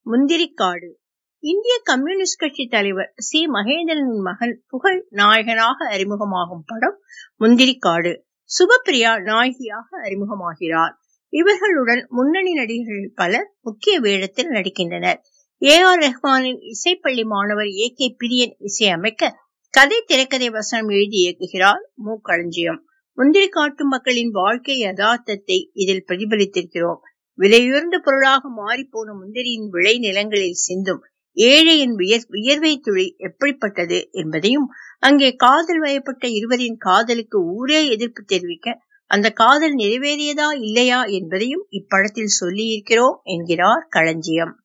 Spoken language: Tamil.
முந்திரிக்காடு இந்திய கம்யூனிஸ்ட் கட்சி தலைவர் சி மகேந்திரனின் மகன் புகழ் நாயகனாக அறிமுகமாகும் படம் முந்திரிக்காடு சுபப்பிரியா நாயகியாக அறிமுகமாகிறார் இவர்களுடன் முன்னணி நடிகர்கள் பலர் முக்கிய வேடத்தில் நடிக்கின்றனர் ஏ ஆர் ரஹ்மானின் இசைப்பள்ளி மாணவர் ஏ கே பிரியன் இசையமைக்க கதை திரைக்கதை வசனம் எழுதி இயக்குகிறார் மு களஞ்சியம் முந்திரி காட்டு மக்களின் வாழ்க்கை யதார்த்தத்தை இதில் பிரதிபலித்திருக்கிறோம் விலையுயர்ந்த பொருளாக மாறிப்போன முந்திரியின் விளை நிலங்களில் சிந்தும் ஏழையின் வியர் வியர்வை துளி எப்படிப்பட்டது என்பதையும் அங்கே காதல் வயப்பட்ட இருவரின் காதலுக்கு ஊரே எதிர்ப்பு தெரிவிக்க அந்த காதல் நிறைவேறியதா இல்லையா என்பதையும் இப்படத்தில் சொல்லியிருக்கிறோம் என்கிறார் களஞ்சியம்